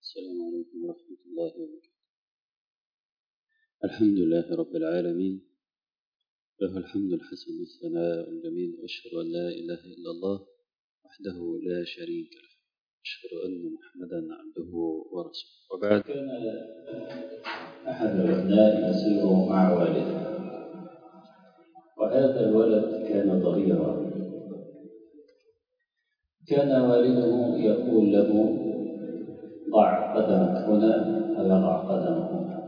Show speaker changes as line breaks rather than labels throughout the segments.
السلام عليكم ورحمة الله وبركاته الحمد لله رب العالمين له الحمد الحسن والثناء الجميل وأشهد أن لا إله إلا الله وحده لا شريك له أشهد أن محمدا عبده ورسوله وبعد
كان أحد الأبناء يسير مع والده وهذا الولد كان ضريرا كان والده يقول له ضع قدمك هنا فيضع قدمه هنا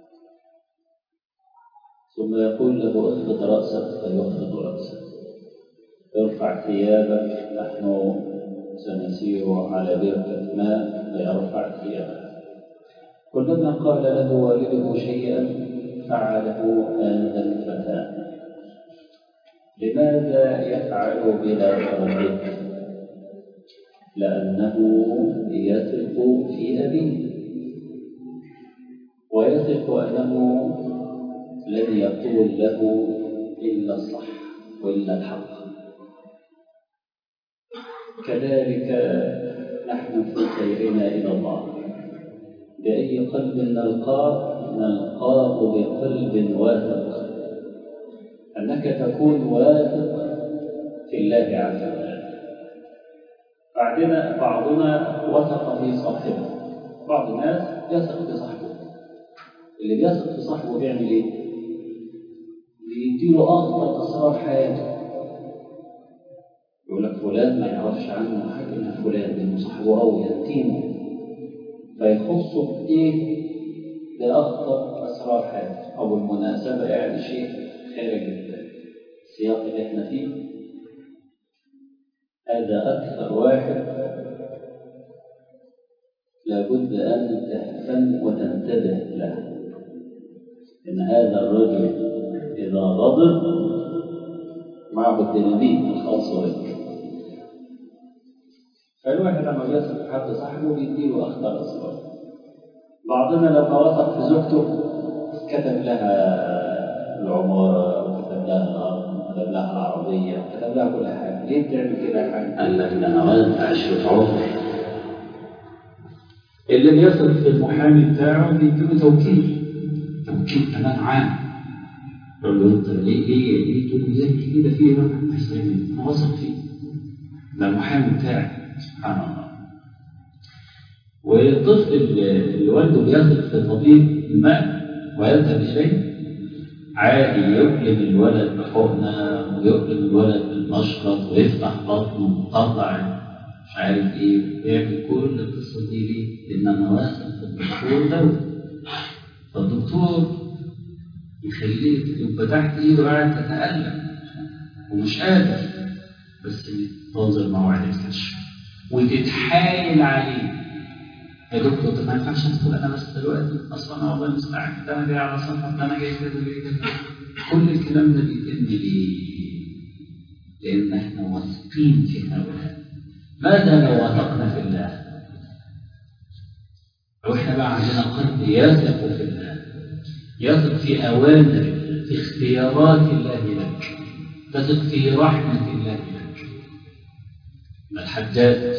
ثم يقول له اخفض رأسك فيخفض رأسك ارفع ثيابك نحن سنسير على بركة ماء فيرفع ثيابك كلما قال له والده شيئا فعله هذا الفتى لماذا يفعل بلا تردد لأنه يثق في أبيه ويثق أنه لن يقول له إلا الصح وإلا الحق كذلك نحن في سيرنا إلى الله بأي قلب نلقاه نلقاه بقلب واثق أنك تكون واثق في الله عز وجل بعدنا بعضنا وثق في صاحبه بعض الناس يثق في صاحبه اللي بيثق في صاحبه بيعمل ايه؟ بيديله أخطر أسرار حياته يقول لك فلان ما يعرفش عنه حاجة إلا فلان لأنه صاحبه قوي يتيمه فيخصه بإيه؟ بأخطر أسرار حياته أو بالمناسبة يعني شيء خارج السياق اللي احنا فيه هذا أكثر واحد لابد أن تهتم وتنتبه له إن هذا الرجل إذا غضب معه الديناميت الخاص بك فالواحد لما بيثق في حد صاحبه بيديله أخطر أسرار بعضنا لما وثق في زوجته كتب لها العمارة وكتب لها الأرض وكتب لها العربية وكتب لها كل حاجة ليه بتعمل كده يا حاج؟
قال لك ده انا ولد عشرة عمر
اللي بيثق في المحامي بتاعه بيديله توكيل توكيل كمان عام يقول له انت ليه ليه ليه تقول لي زي كده فيه رقم حسابي انا واثق فيه ده المحامي بتاعي سبحان الله والطفل اللي والده بيثق في طبيب ما ويذهب اليه عادي يؤلم الولد بحقنه ويؤلم الولد بالمشرط ويفتح بطنه ويطلع مش عارف ايه ويعمل كل القصه دي ليه؟ لان انا واثق في الدكتور ده فالدكتور يخليك يبقى تحت ايده قاعد تتألم ومش قادر بس تنظر موعد الكشف وتتحايل عليه يا دكتور طب ما ينفعش ادخل انا بس دلوقتي اصلا انا والله مستعجل ده انا جاي على صفحه ده انا جاي كذا جاي كذا كل الكلام ده بيتم ليه؟ لان احنا واثقين في هؤلاء ماذا لو وثقنا في الله؟ لو احنا بقى عندنا قلب يثق في الله يثق في اوامر في اختيارات الله لك تثق في رحمه الله لك الحجاج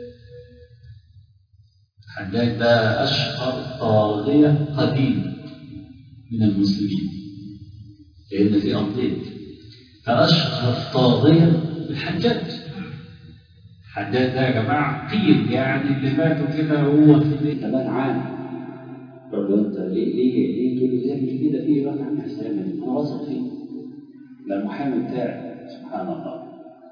الحجاج ده أشهر طاغية قديم من المسلمين لأن في أبديت فأشهر طاغية الحجاج الحجاج ده يا جماعة قيل يعني اللي ماتوا كده هو في البيت كمان عام يقول له أنت ليه ليه ليه تقول لي تعمل كده فيه رفع عن حسابي أنا واثق فيه ده المحامي بتاعي سبحان الله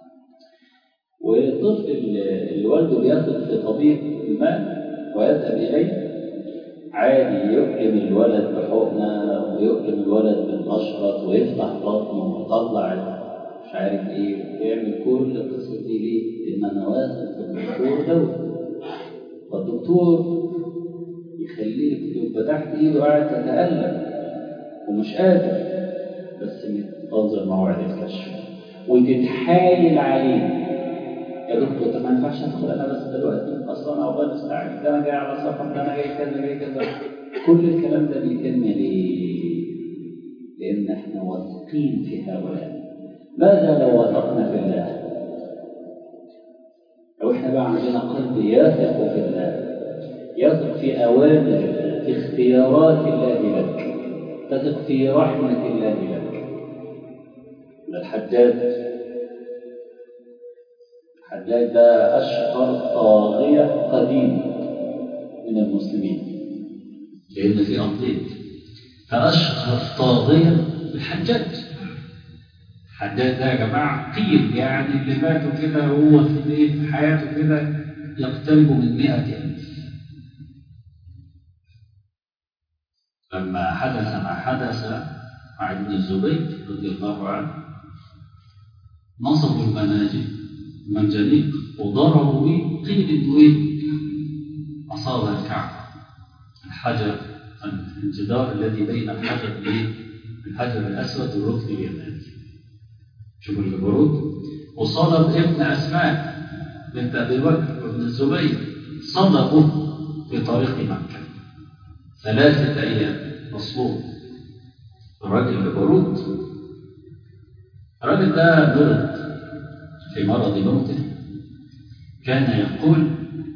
والطفل اللي والده بيثق في طبيب ما ويذهب إليه عادي يؤلم الولد بحقنة ويؤلم الولد بالمشرط ويفتح بطنه ويطلع مش عارف ايه ويعمل كل القصة دي ليه؟ لأن أنا واثق في الدكتور دوت فالدكتور يخليك تبقى تحت إيده قاعد تتألم ومش قادر بس تنظر موعد الكشف وتتحايل عليه يا دكتور طب ما ينفعش ادخل انا بس دلوقتي اصلا انا والله مستعجل ده انا جاي على سفر ده انا جاي كذا جاي كذا كل الكلام ده بيتم ليه؟ لان احنا واثقين في هؤلاء ماذا لو وثقنا في الله؟ لو احنا بقى عندنا قلب يثق في الله يثق في أوامر الله في اختيارات الله لك تثق في رحمة الله لك الحجاج الحجاج ده أشهر طاغية قديم من المسلمين لأن في أنطيط فأشهر طاغية الحجاج الحجاج ده يا جماعة قيل يعني اللي ماتوا كده هو في إيه في حياته كده يقترب من مئة ألف لما حدث ما حدث مع ابن الزبير رضي الله عنه نصبوا المناجم المنجنيق وضربوا به قيل انه ايه اصاب الكعبه الحجر الجدار الذي بين الحجر الايه الحجر الاسود والركن اليماني شوفوا الجبروت وصلب ابن اسماء بنت ابي بكر وابن الزبير صلبوا في طريق مكه ثلاثه ايام مصلوب الراجل جبروت الراجل ده مرض في مرض موته كان يقول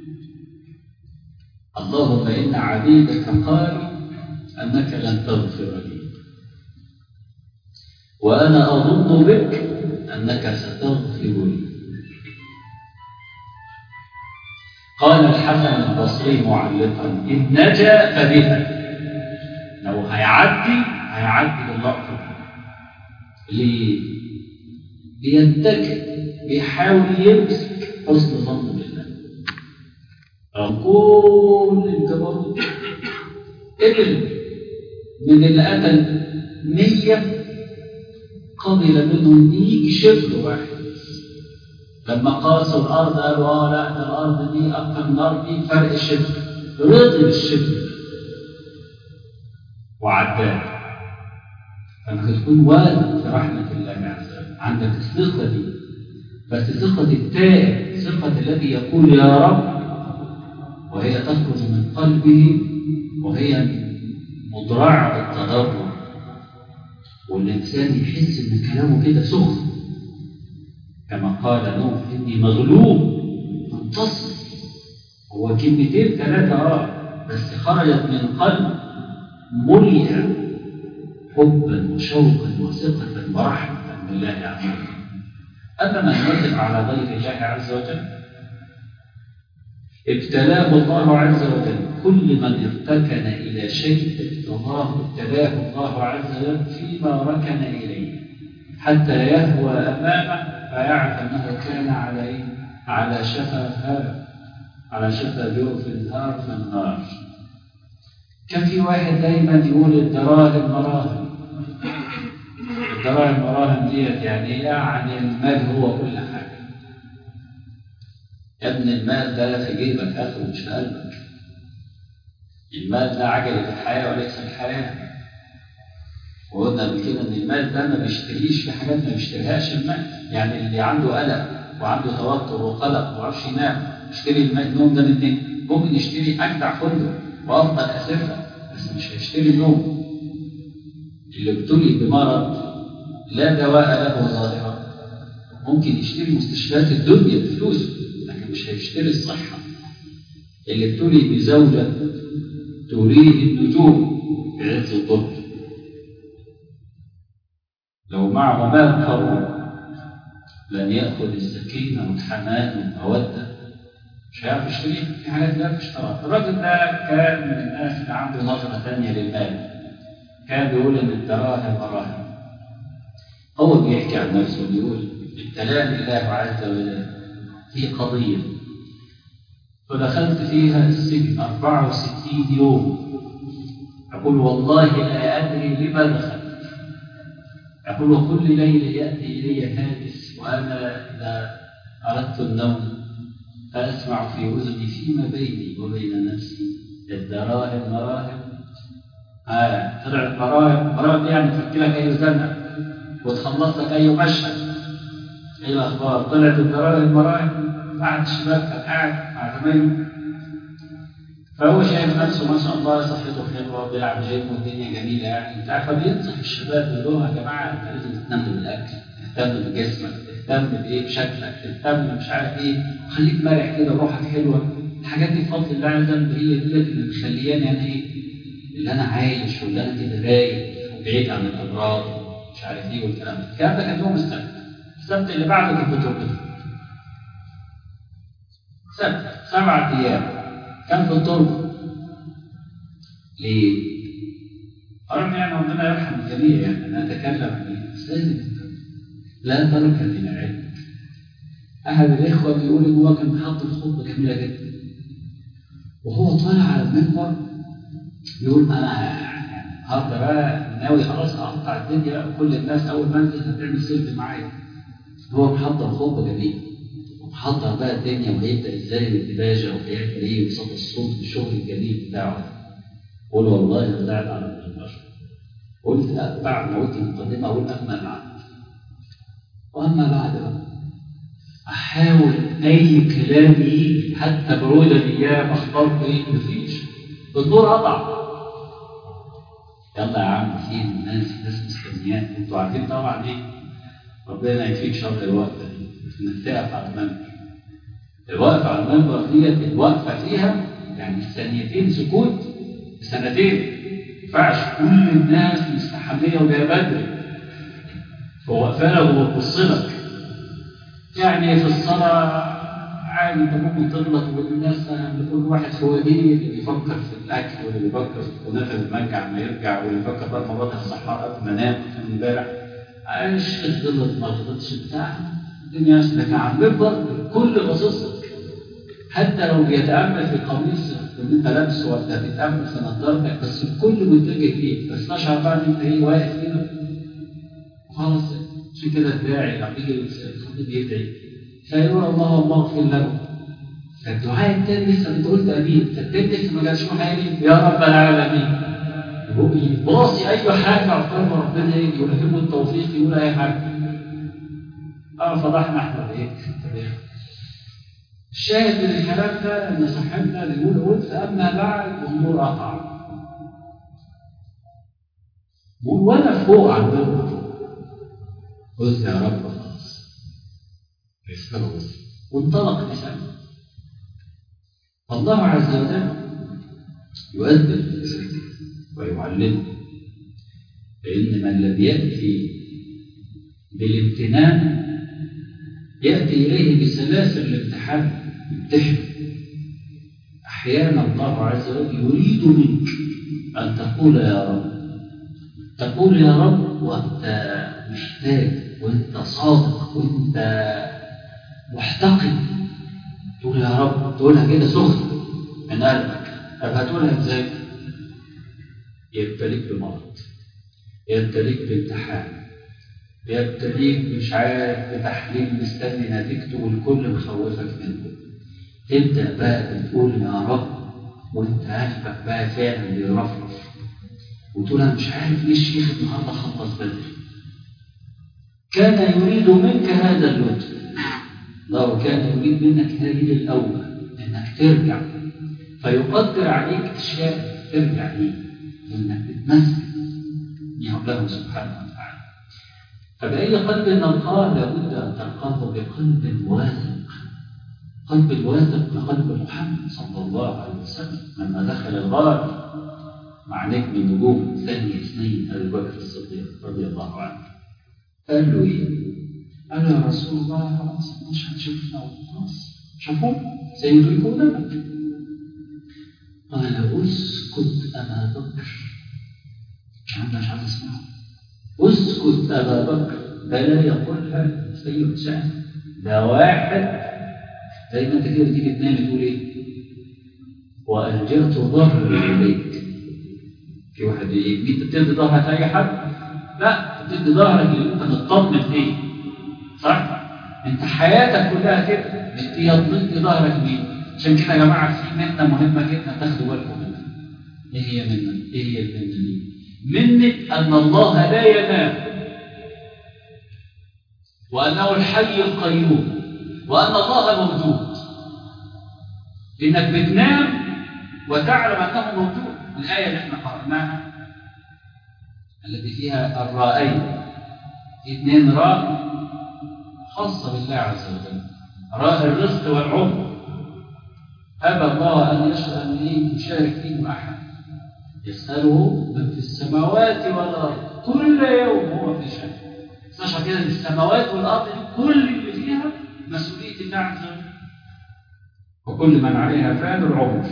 اللهم إن عبيدك قالوا أنك لن تغفر لي وأنا أظن بك أنك ستغفر لي قال الحسن البصري معلقا إن نجا فبها لو هيعدي هيعدي باللقطة ليه؟ بيتكئ بيحاول يمسك حسن ظن بالله رغم كل الجبروت قبل من اللي قتل مية قبل منهم يجي شبر واحد لما قاسوا الأرض قالوا اه لا ده الأرض دي أكتر من الأرض دي فرق شبر رضي بالشبر وعداه فانك تكون واثق في رحمة الله عز وجل عندك الثقة دي بس ثقة التائب ثقة الذي يقول يا رب وهي تخرج من قلبه وهي مضرعة بالتضرع والإنسان يحس إن كلامه كده سخن كما قال نوح إني مغلوب فانتصر هو كلمتين ثلاثة اه بس خرجت من قلب ملئ حبا وشوقا وثقة ورحمة بالله عز وجل أما من يثق على غير الله عز وجل ابتلاه الله عز وجل كل من ارتكن إلى شيء ابتلاه ابتلاه الله عز وجل فيما ركن إليه حتى يهوى أمامه فيعرف أنه كان على على شفا على شفا جوف النار في النار كان في واحد دايما يقول الدراهم مراهم الدراهم مراهم ديت يعني يعني المال هو كل حاجه يا ابن المال ده في جيبك اخره مش في قلبك المال ده عجلة الحياة وليس الحياة وقلنا قبل كده ان المال ده ما بيشتريش في حاجات ما بيشتريهاش المال يعني اللي عنده قلق وعنده توتر وقلق وما يعرفش ينام يشتري المال النوم ده منين؟ ممكن يشتري اجدع فندق وافضل اسره بس مش هيشتري النوم اللي ابتلي بمرض لا دواء له ظاهرا ممكن يشتري مستشفيات الدنيا بفلوسه لكن مش هيشتري الصحة اللي ابتلي بزوجة تريه النجوم في عز الظهر لو معه مال قارون لن يأخذ السكينة والحنان والمودة مش هيعرف يشتريها في حاجات لا تشترى الراجل ده كان من الناس اللي عنده نظرة ثانية للمال كان بيقول ان الدراهم مراهم هو بيحكي عن نفسه بيقول ابتلاني الله عز وجل في قضية فدخلت فيها السجن 64 يوم يقول والله لا أدري لما دخلت يقول وكل ليلة يأتي إلي هاجس وأنا إذا أردت النوم فأسمع في أذني فيما بيني وبين نفسي الدراهم مراهم آه طلعت مراهم مراهم يعني تفك لك أي زنقة وتخلص لك أي مشهد إيه الأخبار طلعت الدراهم مراهم قعد الشباب كان قاعد مع زمايله فهو شايف نفسه ما شاء الله صحته حلوه وبيلعب جيم والدنيا جميله يعني بتاع فبينصح الشباب يقول لهم يا جماعه انت لازم تهتم بالاكل تهتم بجسمك تهتم بايه بشكلك تهتم مش عارف ايه خليك مرح كده روحك حلوه الحاجات دي بفضل الله عز وجل هي ديت اللي مخلياني انا ايه اللي انا عايش واللي انا كده رايق وبعيد عن الامراض ومش عارف ايه والكلام ده الكلام ده كان يوم السبت السبت اللي بعده كانت بتربطه سبت سبعة ايام كان في التربه ليه؟ رغم يعني ربنا يرحم الجميع يعني انا اتكلم عن لازم لا ترك للعلم احد الاخوه بيقول ان هو كان حاطط خطبه جميله جدا وهو طالع على المنبر يقول انا النهارده بقى ناوي خلاص اقطع الدنيا بقى كل الناس اول ما انزل هتعمل سيلفي معايا هو محضر خطبه جميله ومحضر بقى الدنيا وهيبدا ازاي بالدباجه وهيعمل ايه وصوت الصوت والشغل الجميل بتاعه قول والله انا قاعد على المنبر قلت بعد ما قلت المقدمه اقول اما بعد واما بعد بقى احاول اي كلام يجي حتى برود الايام اخبار ايه مفيش النور قطع يلا يا عم في الناس ناس مستنياك انتوا عارفين طبعا ايه ربنا يكفيك شر الوقفه دي انك تقف على المنبر الوقفه على المنبر ديت الوقفه فيها يعني ثانيتين سكوت سنتين ما ينفعش كل الناس مستحميه وجايه بدري فوقفه لك وبتبص لك يعني في الصلاه عادي انت ممكن تغلط والناس كل واحد في وديه اللي بيفكر في الاكل واللي بيفكر في كنافه المانجا عما يرجع واللي بيفكر بقى في مرات الصحراء قبل ما انام امبارح عايش غلط ما غلطش بتاع الدنيا لكن على المنبر الكل باصص لك حتى لو بيتامل في قميص اللي انت لابسه ولا بيتامل في نظارتك بس الكل متجه ليك بس تشعر بقى ان انت ايه واقف كده وخلاص عشان كده الداعي لما يجي الخطيب يدعي فيقول الله الله اغفر له فالدعاء التاني لسه انت قلت امين فالتاني لسه ما جالش حاجه يا رب العالمين باصي اي حاجه عقبال ربنا يجي يلهمه التوفيق يقول اي حاجه اه فضحنا احنا ايه الشاهد من الكلام ده ان صاحبنا بيقول قلت اما بعد والنور قطع وانا فوق على المنبر قلت يا رب خلاص يسأله بس وانطلق لسانه فالله عز وجل يؤدب الإنسان ويعلمه فإن من لم يأتي بالامتنان يأتي إليه بسلاسل الامتحان يمتحن أحيانا الله عز وجل يريد منك أن تقول يا رب تقول يا رب وأنت محتاج وأنت صادق وأنت محتقن تقول يا رب تقولها كده سخن من قلبك طب هتقولها ازاي؟ يبتليك بمرض يبتليك بامتحان يبتليك مش عارف بتحليل مستني نتيجته والكل مخوفك منه تبدا بقى بتقول يا رب وانت قلبك بقى فعلا بيرفرف وتقول انا مش عارف ليه الشيخ النهارده خلص بدري كان يريد منك هذا اللطف الله كان يريد منك هذه الأوبة إنك ترجع فيقدر عليك أشياء ترجع ليه إنك تتمسك له سبحانه وتعالى فبأي قلب نلقاه لابد أن تلقاه بقلب واثق قلب الواثق بقلب محمد صلى الله عليه وسلم لما دخل الغار مع نجم النجوم ثاني اثنين أبي بكر الصديق رضي الله عنه قال له إيه؟ قال له يا رسول الله خلاص مش هتشوفنا خلاص شوفوا سيدركوننا قال اسكت أبا بكر الكلام ده مش عايز اسمعه اسكت أبا بكر بلا يقولها سيد شأن ده واحد زي ما انت كده بتيجي تنام تقول ايه؟ وألجأت ظهري إليك في واحد يجي انت بتدي ظهرك لأي حد؟ لا بتدي ظهرك اللي انت مطمن فيه صح؟ انت حياتك كلها كده بتدي ظهرك مين؟ عشان كده يا جماعه في منه مهمه جدا تاخدوا بالكم منها. ايه هي منه؟ ايه هي المنه دي؟ منة ان الله لا ينام وانه الحي القيوم وان الله موجود انك بتنام وتعلم انه موجود الايه اللي احنا قرأناها التي فيها الرائين اثنين راء خاصة بالله عز وجل راء الرزق والعمر أبى الله أن يشهد أن إيه يشارك فيه أحد يسأله من في السماوات والأرض كل يوم هو في شأن استشعر كده ان السماوات والأرض دي كل اللي فيها مسؤولية الله عز وجل وكل من عليها فان العمر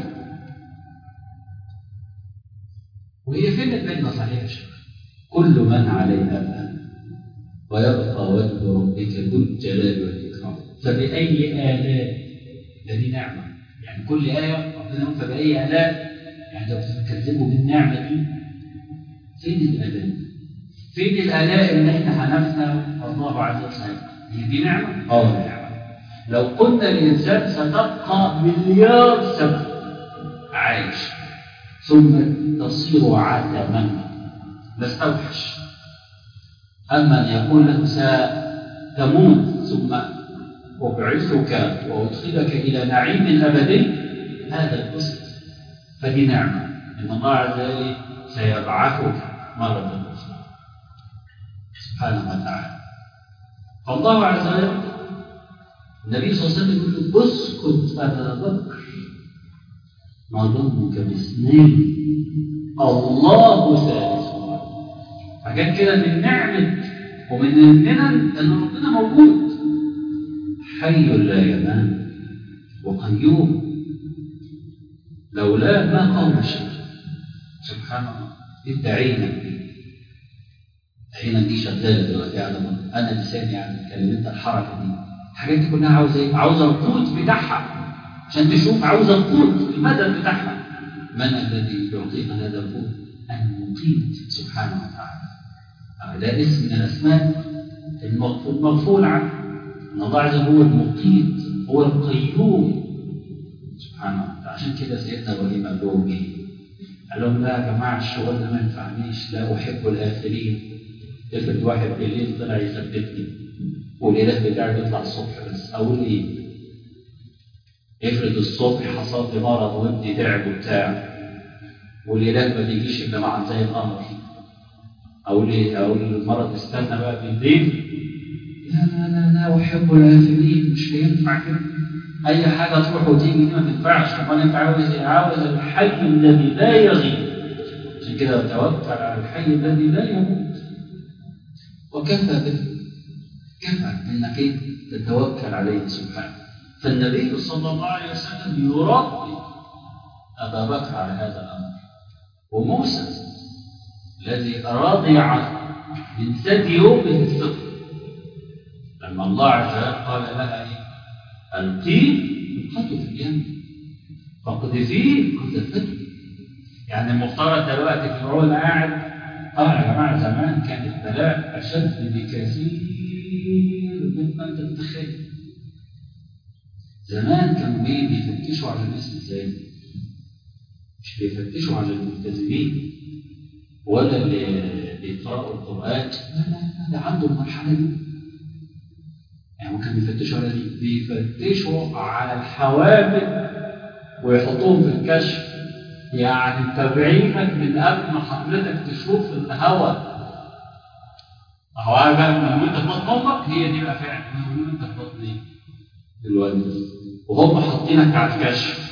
وهي فين الكلمة صحيحة يا شباب؟ كل من عليها فان ويبقى وجه ربك ذو الجلال والإكرام فبأي آلاء ده دي نعمة يعني كل آية ربنا يقول فبأي آلاء يعني لو تكذبوا بالنعمة دي فين الآلاء؟ فين الآلاء اللي احنا هنفنى الله عز وجل هي دي نعمة؟ اه نعمة لو قلنا الإنسان ستبقى مليار سنة عايش ثم تصير عدما نستوحش أما أن يقول له ستموت ثم أبعثك وأدخلك إلى نعيم أبدي هذا القسط فدي نعمة إن الله عز وجل سيبعثك مرة أخرى سبحانه وتعالى فالله عز وجل النبي صلى الله عليه وسلم يقول له اسكت أبا بكر ما ظنك باثنين الله ثالثهما فكان كده من نعمة ومن المنن أن ربنا موجود حي لا ينام وقيوم لولا ما قام شيء سبحان الله انت عينك دي عينك دي شغاله دلوقتي على انا لساني يعني كلمت الحركه دي الحاجات دي كلها عاوزه ايه؟ عاوزه القوت بتاعها عشان تشوف عاوزه القوت المدد بتاعها من الذي يعطينا هذا القوت؟ المقيت سبحانه وتعالى ده اسم من الاسماء المغفول عنه ان الله عز وجل هو المقيت هو القيوم سبحانه وتعالى عشان كده سيدنا ابراهيم قال لهم ايه؟ قال لهم لا يا جماعه الشغل ده ما ينفعنيش لا احب الاخرين افرض واحد بالليل طلع يثبتني والاله بتاعي بيطلع الصبح بس اقول ايه؟ افرض الصبح حصل لي مرض وابني تعب وبتاع والاله ما بيجيش الا مع زي القمر اقول ايه؟ اقول المرض استنى بقى بالليل لا لا لا لا احب الاخرين مش هينفع كده اي حاجه تروح وتيجي دي ما تنفعش امال انت عاوز ايه؟ عاوز الحي الذي لا يغيب عشان كده توكل على الحي الذي لا يموت وكفى به كفى انك إيه؟ تتوكل عليه سبحانه فالنبي صلى الله عليه وسلم يربي ابا بكر على هذا الامر وموسى الذي رضع من ثدي يومه الفطر لما الله عز وجل قال لها ايه القيه القته في اليم فاقذفيه قذفته يعني المفترض دلوقتي فرعون قاعد اه يا جماعه زمان كان البلاء اشد بكثير مما تتخيل زمان كانوا ايه بيفتشوا على الناس ازاي مش بيفتشوا على الملتزمين ولا اللي بيقرأوا القرآن لا لا لا ده عنده المرحلة دي يعني ممكن بيفتشوا على دي بيفتشوا على الحوامل ويحطوهم في الكشف يعني متابعينك من قبل ما حضرتك تشوف الهواء هو بقى من وانت في بطن امك هي دي بقى فعلا من وانت في بطن ايه؟ الوالد وهم حاطينك على الكشف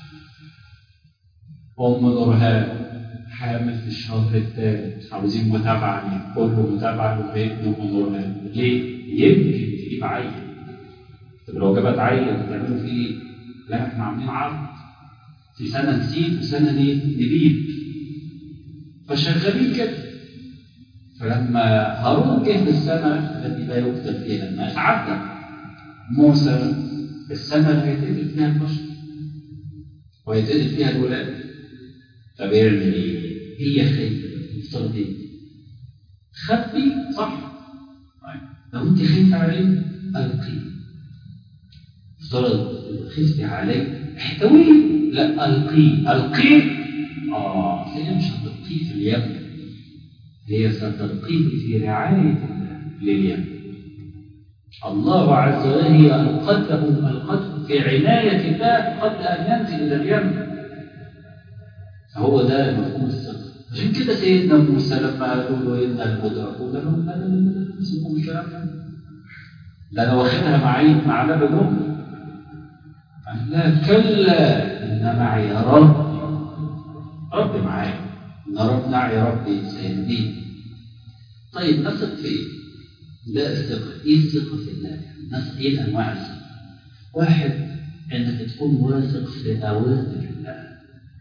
ام نورهان حامل في الشهر الثالث عاوزين متابعه كله متابعه لبيتنا ام نورهان ليه؟ يمكن تجيب عيل طب لو جابت عيل هتعملوا فيه ايه؟ لا احنا عاملين عرض في سنه نسيب وسنه دي نبيب فشغالين كده فلما هارون جه في السنه التي لا يقتل فيها الناس عدى موسى السنه اللي هيتقتل فيها البشر ويتقتل فيها الولاد طب يعمل ايه؟ هي خايفه يفترض ايه؟ خبي صح طيب لو انت خايفه عليه القيه افترض خفتي عليه احتويه لا القيه القيه اه هي مش هتلقيه في اليم هي ستلقيه في رعايه الله لليم الله عز وجل هي القته القته في عنايه الله قبل ان ينزل الى اليم هو ده مفهوم الثقه عشان كده سيدنا موسى لما قالوا له ان المدركون قال لهم لا لا لا لا سيبوا الكلام ده ده انا واخدها معي مع باب الام قال لا كلا إن معي ربي ربي معايا إن رب معي ربي سيهديني طيب أثق في إيه؟ ده الثقة إيه الثقة في الله؟ نثق إيه أنواع الثقة؟ واحد إنك تكون واثق في أوامر الله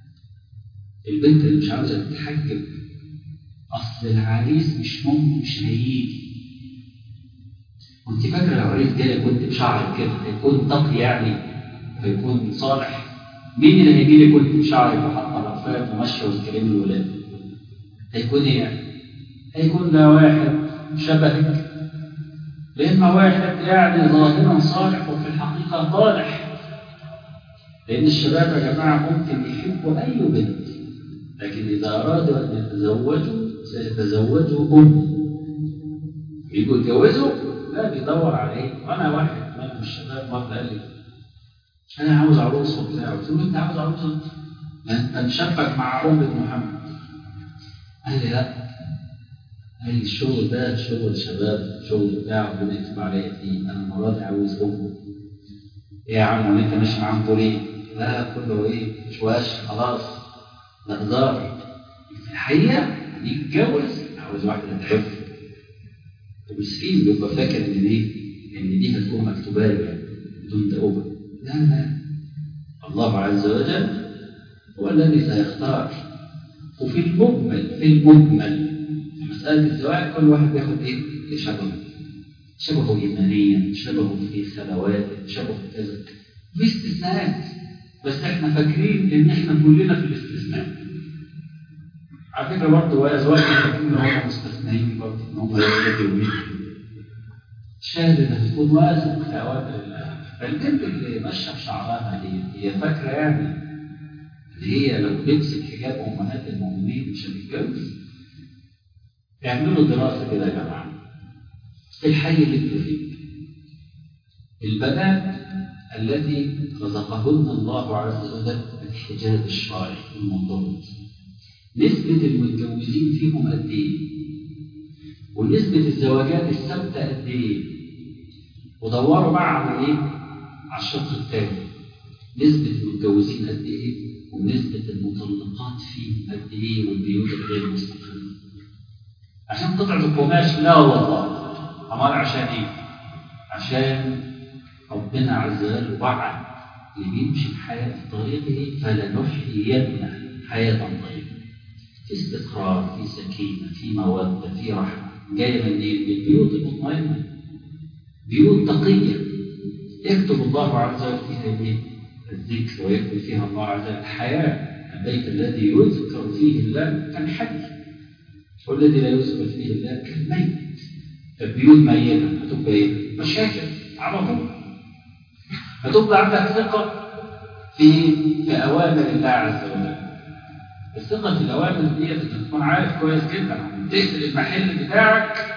البنت اللي مش عاوزة تتحجب أصل العريس مش ممكن مش هيجي كنت فاكرة لو عريس جالك كنت بشعرك كده هيكون تقي يعني هيكون صالح مين اللي هيجي لي كنت بشعرك وحاطة الأطفال وماشية وتكلم الولاد هيكون إيه يعني؟ هيكون ده واحد شبهك لأما واحد يعني ظاهرا صالح وفي الحقيقة طالح لأن الشباب يا جماعة ممكن يحبوا أي بنت لكن إذا أرادوا أن يتزوجوا سيتزوجوا أم يجوا يتجوزوا لا بيدور عليه وأنا واحد من الشباب مرة قال لي أنا عاوز عروسة وبتاع قلت له أنت عاوز عروسة؟ ما أنت مشبك مع أمة محمد قال لي لا قال لي الشغل ده شغل شباب شغل بتاع ربنا يكتب عليا فيه أنا المرة دي عاوز أم إيه يا عم وأنت ماشي معاهم دول إيه؟ لا كله إيه مش واش خلاص ده هزار في الحقيقة يتجوز عاوز واحدة تعرف المسكين بيبقى فاكر ان دي ان دي هتكون مكتوبه له يعني بدون توبه لا لا الله عز وجل هو الذي سيختار وفي المجمل في المجمل في مسألة الزواج كل واحد بياخد ايه؟ اللي شبهه شبهه إيمانيا شبهه في خلواته شبهه في كذا في استثناءات بس احنا فاكرين ان احنا كلنا في الاستثناء على فكره برضه ازواج فاكرين ان هم مستثنيين برضه ان هم يستثنوا الشاهد انها تكون واثق في اوامر الله فالبنت اللي ماشيه بشعرها دي هي فاكره يعني اللي هي لو لبست حجاب امهات المؤمنين مش هتتجوز اعملوا دراسه كده يا جماعه في الحي اللي انتوا فيه البنات التي رزقهن الله عز وجل الحجاب الشرعي المنضبط نسبة المتجوزين فيهم قد إيه؟ ونسبة الزواجات الثابتة قد إيه؟ ودوروا بقى على إيه؟ على الشق الثاني نسبة المتجوزين قد إيه؟ ونسبة المطلقات فيهم قد إيه والبيوت الغير مستقرة عشان قطعة القماش لا والله أمال عشان إيه؟ عشان ربنا عز وجل وعد اللي بيمشي في حياة في طريقه فلنحيينه حياة طيبة في استقرار في سكينة في مودة في رحمة جاية من إيه؟ من البيوت المطمئنة بيوت تقية يكتب الله عز وجل فيها إيه؟ الذكر ويكتب فيها الله عز وجل الحياة البيت الذي يذكر فيه الله كالحي والذي لا يذكر فيه الله كالميت البيوت ميتة هتبقى إيه؟ مشاكل على طول هتبقى عندك ثقة في في أوامر الله عز وجل الثقة في الأوامر دي انك تكون عارف كويس جدا تقفل المحل بتاعك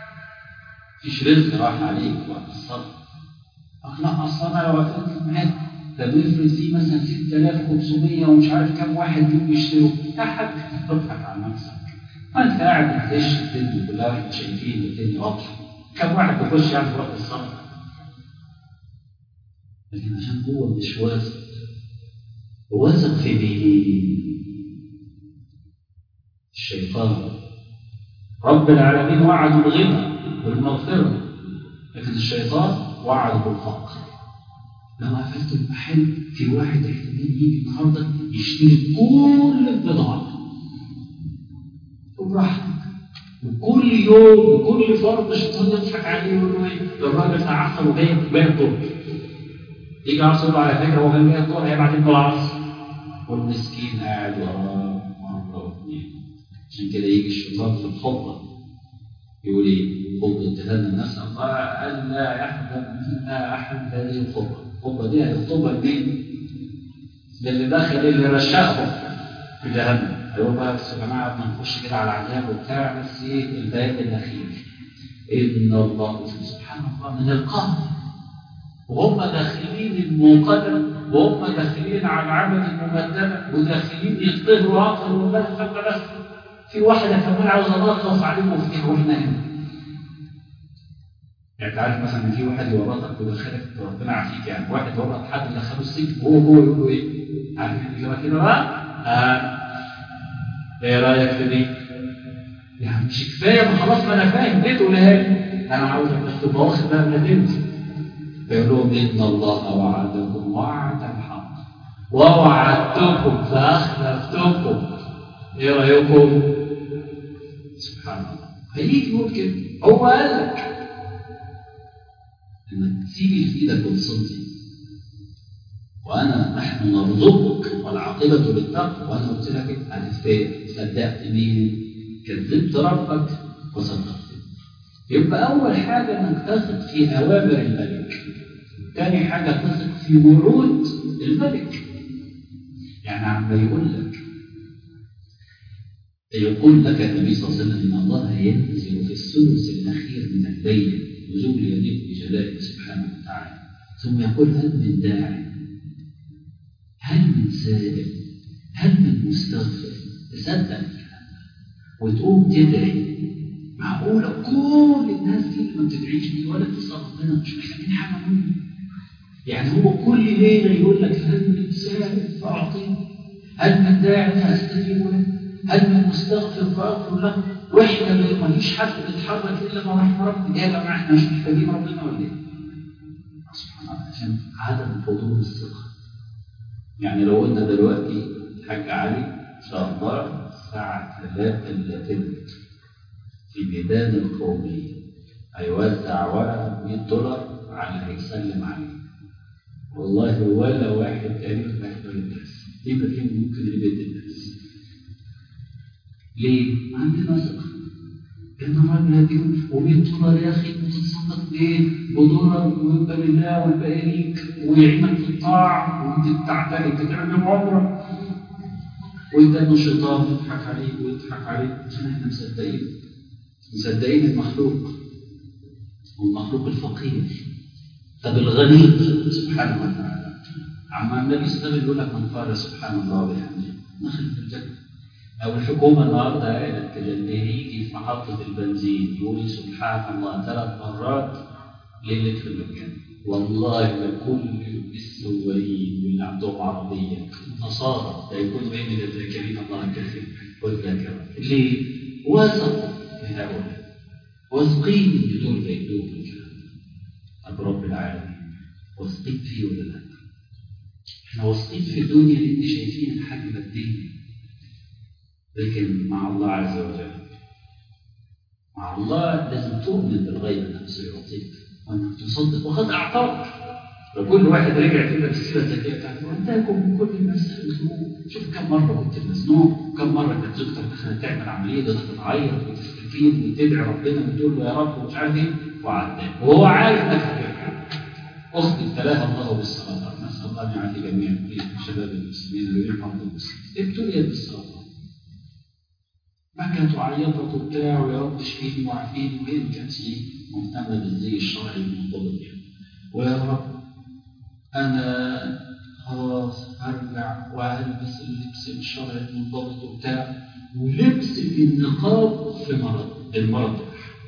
مفيش رزق راح عليك وقت الصرف لا أصل أنا لو قفلت المحل ده بيفرض فيه مثلا 6500 ومش عارف كام واحد يجوا يشتروا يا حاج تضحك على نفسك ما أنت قاعد بتعيش الدنيا كلها واحنا شايفين الدنيا واضحة كم واحد بيخش يعني في وقت الصرف لكن عشان هو مش واثق واثق في مين؟ الشيطان رب العالمين وعد الغنى والمغفرة لكن الشيطان وعد بالفقر لو قفلت المحل في واحد احتمال يجي النهارده يشتري كل البضاعة وبراحتك وكل يوم وكل فرد الشيطان يضحك عليه ويقول له ايه الراجل تعثر وجاي بايع الظهر يجي عصر يقول له على فكره هو كان بايع الظهر هيبعت انت العصر والمسكين قاعد وراه مره واثنين عشان كده يجي الشيطان في الخطبه يقول ايه؟ خطبه تهنى نسال الله الا يحزن منها احد هذه الخطبه الخطبه دي هيخطبها لمين؟ للي دخل اللي رشقهم في جهنم هيقول بقى بس يا جماعه بدنا نخش كده على عذاب وبتاع بس ايه البيان الاخير ان الله سبحان الله من القهر وهم داخلين الموقدة وهم داخلين على العمل الممددة وداخلين يقتلوا عقل والله فجأة بس في واحدة كمان عاوزة تخلص عليهم وفي واحنا هنا يعني انت عارف مثلا ان في واحد يورطك ويدخلك ربنا يعافيك يعني واحد يورط حد يدخله السجن وهو جوه يقول له ايه؟ عارف الاجابه كده بقى؟ آه. ايه رايك في دي؟ يعني مش كفايه ما خلاص ما انا فاهم ليه تقولها لي؟ انا عاوزك بس تبقى واخد بقى من تنسى فيقول لهم ان الله وعدكم وعد الحق ووعدتكم فاخلفتكم ايه رايكم؟ سبحان الله هيجي يقول كده هو قال لك انك تسيب اللي في ايدك وتصدي وانا نحن نرزقك والعاقبه للتقوى وانا قلت لك هتفتح صدقت مين كذبت ربك وصدقت يبقى اول حاجه انك تثق في اوامر الملك تاني حاجه تثق في وعود الملك يعني عم يقول لك يقول لك النبي صلى الله عليه وسلم ان الله ينزل في الثلث الاخير من الليل نزول يليق بجلاله سبحانه وتعالى ثم يقول هل من داع هل من سائل هل من مستغفر تصدق الكلام ده وتقوم تدعي معقولة كل الناس دي اللي ما بتدعيش دي ولا تسأل ربنا مش محتاجين حاجة منه يعني هو كل ليلة يقول لك هل من سائل فأعطيه هل من داع فأستجيب له هل من مستغفر فأغفر له واحنا ما فيش حد بيتحرك الا ما رحم ربنا يا جماعه احنا مش محتاجين ربنا ولا ايه؟ سبحان الله عشان عدم حضور الثقه يعني لو قلنا دلوقتي الحاج علي ان شاء الله الساعه 3 الا تلت في ميدان القوميه هيوزع ورقه 100 دولار على اللي هيسلم عليه والله ولا واحد تقريبا هيحضر الناس يبقى فين ممكن يبيد الناس ليه؟ عندنا ثقة إن الراجل هيجيب و100 دولار يا أخي وتتصدق بإيه؟ بدولار ويبقى لله والباقي ليك ويعينك في الطاعة وأنت تعتني تتعمل عمرة وأنت إنه الشيطان يضحك عليك ويضحك عليك عشان إحنا مصدقين مصدقين المخلوق والمخلوق الفقير طب الغني سبحانه وتعالى عما النبي صلى الله عليه وسلم يقول لك من قال سبحان الله وبحمده دخل في الجنة أو الحكومة النهاردة قالت كده اللي هيجي في محطة البنزين يقول سبحان الله ثلاث مرات ليلة في الجنة والله لكل السواقين واللي عندهم عربية نصارى لا يكون بين الذاكرين الله كثير والذاكرة ليه؟ وثقوا في هؤلاء واثقين بدون بيدوم الكلام طب رب العالمين واثقين فيه ولا لا؟ احنا واثقين في الدنيا لان شايفين الحجم الديني لكن مع الله عز وجل مع الله لازم تؤمن بالغيب نفسه يعطيك وانك تصدق وقد اعطاك لو كل واحد رجع كده في السيره الذاتيه بتاعته وانتهكم من كل الناس شوف كم مره كنت مزنوق كم مره كانت زوجتك دخلت تعمل عمليه ده تعيط وتستكين وتدعي ربنا وتقول له يا رب ومش عارف ايه وعداك وهو عارف انك هترجع اختي ابتلاها الله بالسرطان نسال الله ان يعافي جميع شباب المسلمين وجميع مرضى المسلمين ابتليت بالسرطان بكت وعيطت وبتاع ويا رب اشفيني وعافيني وهي ما كانتش مهتمه بالزي الشرعي المنضبط يعني ويا رب انا خلاص هرجع وهلبس اللبس الشرعي المنضبط وبتاع ولبس النقاب في مرض المرض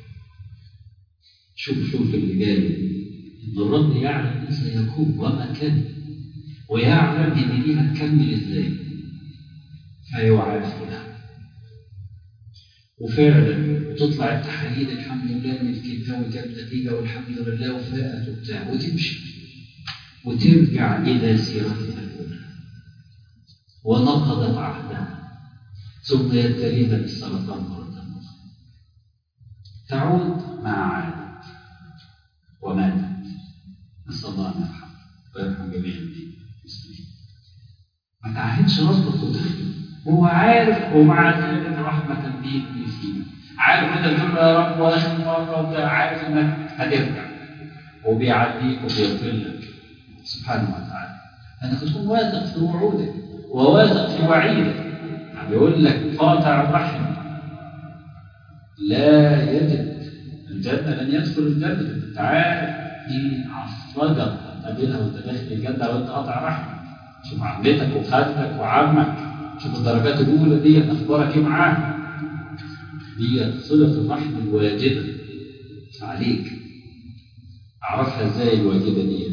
شوف شوف اللي جاي ان الرب يعلم ما سيكون وما كان ويعلم ان دي هتكمل ازاي فيعافيها وفعلا وتطلع التحاليل الحمد لله ان الكيماوي جاب نتيجه والحمد لله وفاءت وبتاع وتمشي وترجع الى سيرتها الاولى ونقضت عهدها ثم يبتليها بالسرطان مره اخرى تعود ما عادت وماتت نسال الله ان يرحمها ويرحم جميع المسلمين ما تعهدش ربك وتخدم هو عارف ومع ذلك رحمة بيك يسيبك عارف انت بتقول يا رب واخر مرة وانت عارف انك هترجع وبيعديك وبيغفر لك سبحانه وتعالى انك تكون واثق في وعودك وواثق في وعيدك بيقول لك قاطع الرحم لا يجد الجنة لن يدخل الجنة انت عارف دي عصرجة هتقابلها وانت داخل الجنة وانت قاطع رحم شوف عمتك وخالتك وعمك شوف الدرجات الأولى دي أخبارك إيه معاها دي صلة الرحم الواجبة عليك أعرفها إزاي الواجبة دي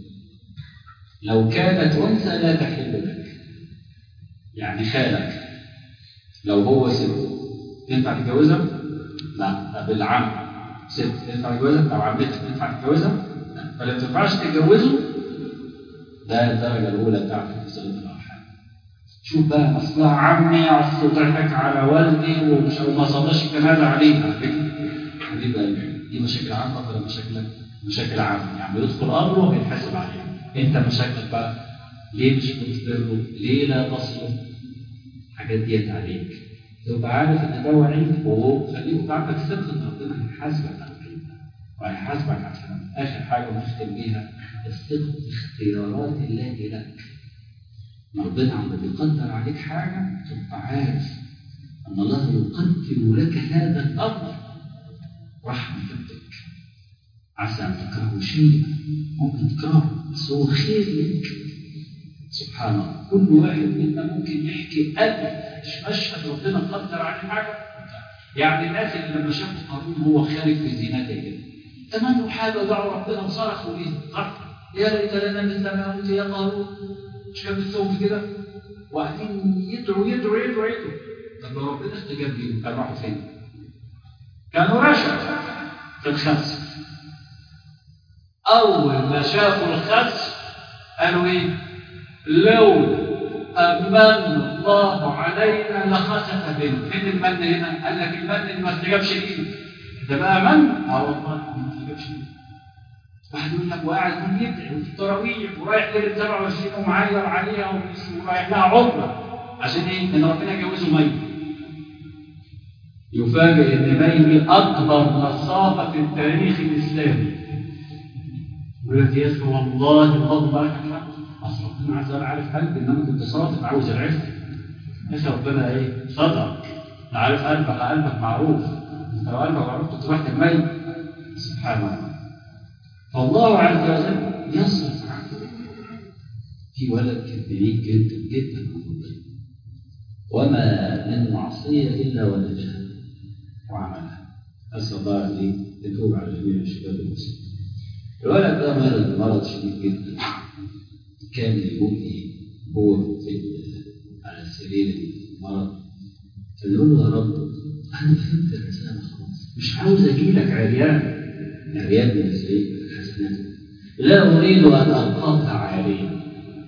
لو كانت أنثى لا تحل لك يعني خالك لو هو ست ينفع تتجوزها؟ لا بالعم ست ينفع تتجوزها؟ لو عمتك ينفع تتجوزها؟ لا فلو تنفعش تتجوزه ده الدرجة الأولى بتاعته في صلة الأرحام شوف بقى أصلها عمي أصل ضحك على والدي ومش ما صلاش الجنازة عليه على فكرة حبيب قلبي دي مشاكل عامة ولا مشاكل مشاكل عامة يعني يدخل أمره ويتحاسب عليه أنت مشاكلك بقى ليه مش بتصبر ليه لا تصبر الحاجات ديت عليك تبقى عارف ان ده وعيد وخليك عندك ثقه ان ربنا هيحاسبك على الوعيد ده وهيحاسبك عشان اخر حاجه نختم بيها الثقه في اختيارات الله لك ربنا عم بيقدر عليك حاجه تبقى عارف ان الله يقدر لك هذا الامر رحمه بك عسى ان تكرهوا شيئا ممكن تكرهه بس هو خير لك سبحان الله كل واحد منا ممكن يحكي ألف مشهد ربنا قدر عليه حاجة يعني الناس اللي لما شافوا قارون هو خارج في زينته كده تمنوا حاجة ودعوا ربنا وصرخوا ليه صح يا ليت لنا مثل ما أوتي يا قارون مش كان بالصوت كده وقاعدين يدعوا يدعوا يدعوا يدعوا طب لو ربنا استجاب ليهم كانوا راحوا فين؟ كانوا رشا في الخس أول ما شافوا الخس قالوا إيه؟ لو أمن الله علينا لخسف بنا فين المن هنا؟ قال لك المن اللي ما استجابش ليه ده بقى من؟ اه والله ما استجابش ليه واحد يقول لك وقاعد مين يدعي وفي التراويح ورايح ليله 27 ومعير عليها ورايح لها عمره عشان ايه؟ ان ربنا يجوزه ميت يفاجئ ان ميمي اكبر نصابه في التاريخ الاسلامي يقول لك يا اخي والله اللهم بارك الحمد اصل ربنا عز وجل عارف قلبي ان انا كنت صادق عاوز العفه يا اخي ربنا ايه صدق عارف قلبك قلبك معروف انت لو قلبك معروف كنت رحت الميت سبحان الله فالله عز وجل يصرف عنه في ولد كان بعيد جدا جدا عن ربنا وما من معصيه الا ونجاها وعملها اسال الله ان يتوب على جميع الشباب المسلمين الولد ده مرض مرض شديد جدا كان يقول ايه هو في على السرير المرض كان يقول له يا رب انا فهمت الرساله خلاص مش عاوز اجي لك عريان عريان من السرير الحسنات لا اريد ان القاك عاريا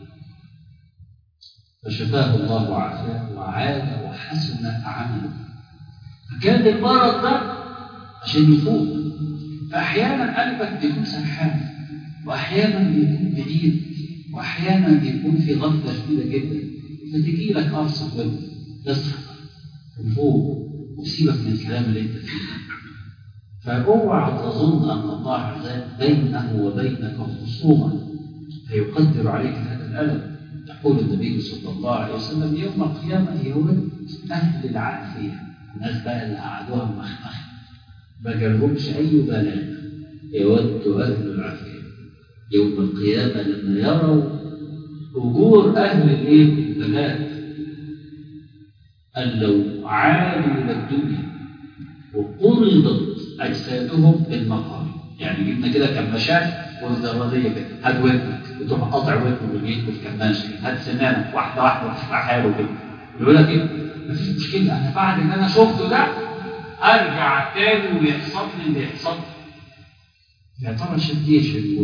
فشفاه الله وعافاه وعاد وحسن عمله فكان المرض ده عشان يفوق فاحيانا قلبك بيكون سرحان واحيانا بيكون بعيد واحيانا بيكون في غفله شديده جدا فتجي لك قرصه ود تصحى وفوق وسيبك من الكلام اللي انت فيه فاوعى تظن ان الله عز وجل بينه وبينك خصوما فيقدر عليك هذا الالم يقول النبي صلى الله عليه وسلم يوم القيامه يود اهل العافيه الناس بقى اللي قعدوها مخمخ ما جالهمش اي بلاء يود اهل العافيه يوم القيامه لما يروا اجور اهل الايه البلاء قال لو عادوا الى الدنيا وقرضت اجسادهم بالمقام يعني جبنا كده كماشات والزراديه كده هات ودنك وتروح قاطع ودنه بالجيد بالكماشه هات سنانك واحده واحده وتفتح حاله كده يقول لك ايه مفيش مشكله انا بعد اللي انا شفته ده ارجع تاني ويحصل لي اللي يحصل لي يا ترى شديش يقول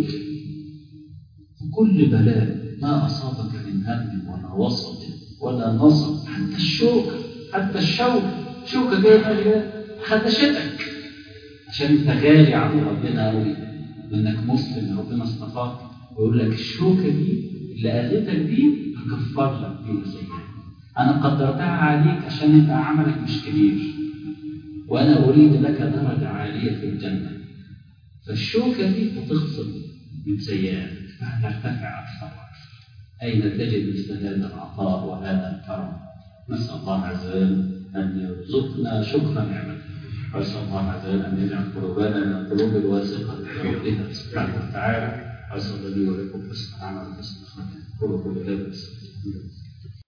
كل بلاء ما اصابك من هم ولا وسط ولا نصب حتى الشوكه حتى الشوكه شوكه جايه خدشتك عشان انت غالي عند ربنا قوي وانك مسلم ربنا اصطفاك ويقول لك الشوكه دي اللي اذيتك دي هكفر لك بيها سيئات انا قدرتها عليك عشان انت عملك مش كبير وانا اريد لك درجه عاليه في الجنه فالشوكه دي هتخصم من سيئاتك فهترتفع اكثر واكثر اين تجد مثل هذا العطاء وهذا الكرم نسال الله عز وجل ان يرزقنا شكر نعمته واسال الله عز وجل ان يجعل قلوبنا من القلوب الواثقه بربنا سبحانه وتعالى واسال لي ولكم حسن عمل حسن خاتم قولوا قولوا هذا